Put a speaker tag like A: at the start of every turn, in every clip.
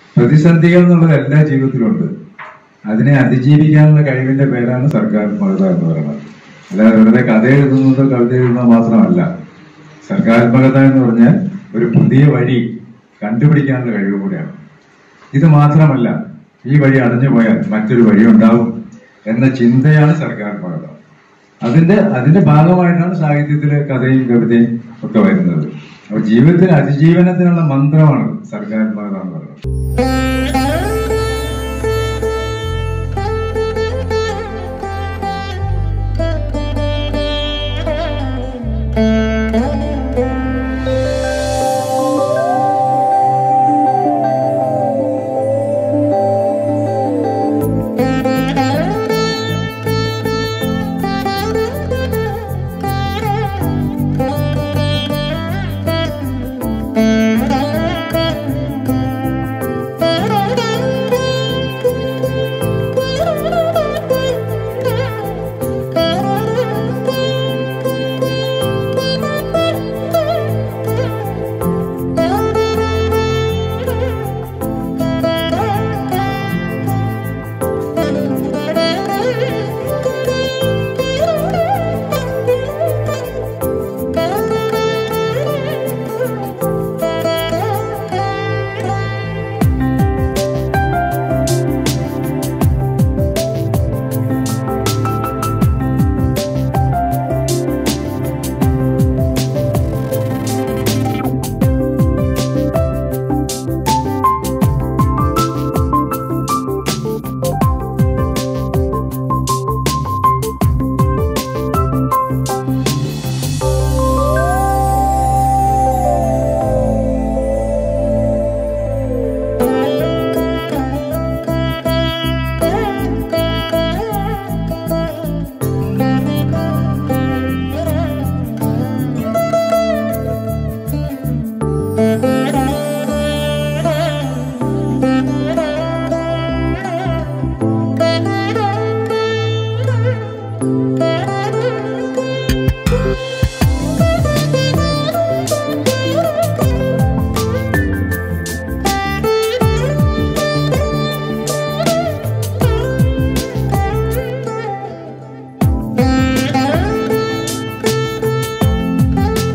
A: പ്രതിസന്ധികൾ എന്നുള്ളത് എല്ലാ ജീവിതത്തിലും ഉണ്ട് അതിനെ അതിജീവിക്കാനുള്ള കഴിവിന്റെ പേരാണ് സർഗാത്മകത എന്ന് പറയുന്നത് അല്ലാതെ വെറുതെ കഥ എഴുതുന്നത് കവിത എഴുതുന്നത് മാത്രമല്ല സർഗാത്മകത എന്ന് പറഞ്ഞാൽ ഒരു പുതിയ വഴി കണ്ടുപിടിക്കാനുള്ള കഴിവ് കൂടിയാണ് ഇത് മാത്രമല്ല ഈ വഴി അടഞ്ഞു പോയാൽ മറ്റൊരു വഴി ഉണ്ടാവും എന്ന ചിന്തയാണ് സർഗാത്മകത അതിന്റെ അതിന്റെ ഭാഗമായിട്ടാണ് സാഹിത്യത്തിലെ കഥയും കവിതയും ഒക്കെ വരുന്നത് അപ്പൊ ജീവിതത്തിൽ അതിജീവനത്തിനുള്ള മന്ത്രമാണ് സർഗാത്മകത എന്ന് പറയുന്നത്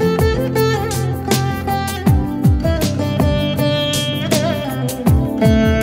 B: Thank you.